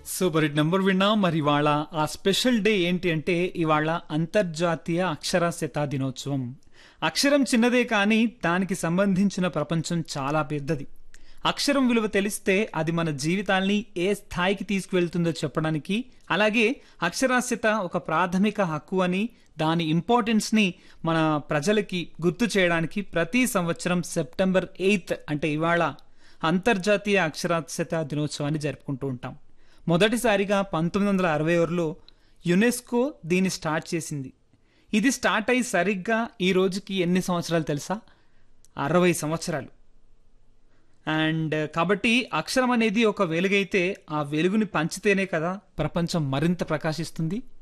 super hit number విన్నాం మరి ఇవాళ ఆ స్పెషల్ డే ఏంటి అంటే ఇవాళ అంతర్జాతీయ అక్షరాస్యత దినోత్సవం అక్షరం చిన్నదే కానీ దానికి సంబంధించిన ప్రపంచం చాలా పెద్దది అక్షరం విలువ తెలిస్తే అది మన జీవితాల్ని ఏ స్థాయికి తీసుకువెళ్తుందో చెప్పడానికి అలాగే అక్షరాస్యత ఒక ప్రాథమిక హక్కు అని దాని ఇంపార్టెన్స్ని మన ప్రజలకి గుర్తు చేయడానికి ప్రతి సంవత్సరం సెప్టెంబర్ ఎయిత్ అంటే ఇవాళ అంతర్జాతీయ అక్షరాస్యత దినోత్సవాన్ని జరుపుకుంటూ ఉంటాం మొదటిసారిగా పంతొమ్మిది వందల అరవై ఆరులో యునెస్కో దీన్ని స్టార్ట్ చేసింది ఇది స్టార్ట్ అయి సరిగ్గా ఈ రోజుకి ఎన్ని సంవత్సరాలు తెలుసా అరవై సంవత్సరాలు అండ్ కాబట్టి అక్షరం అనేది ఒక వెలుగైతే ఆ వెలుగుని పంచితేనే కదా ప్రపంచం మరింత ప్రకాశిస్తుంది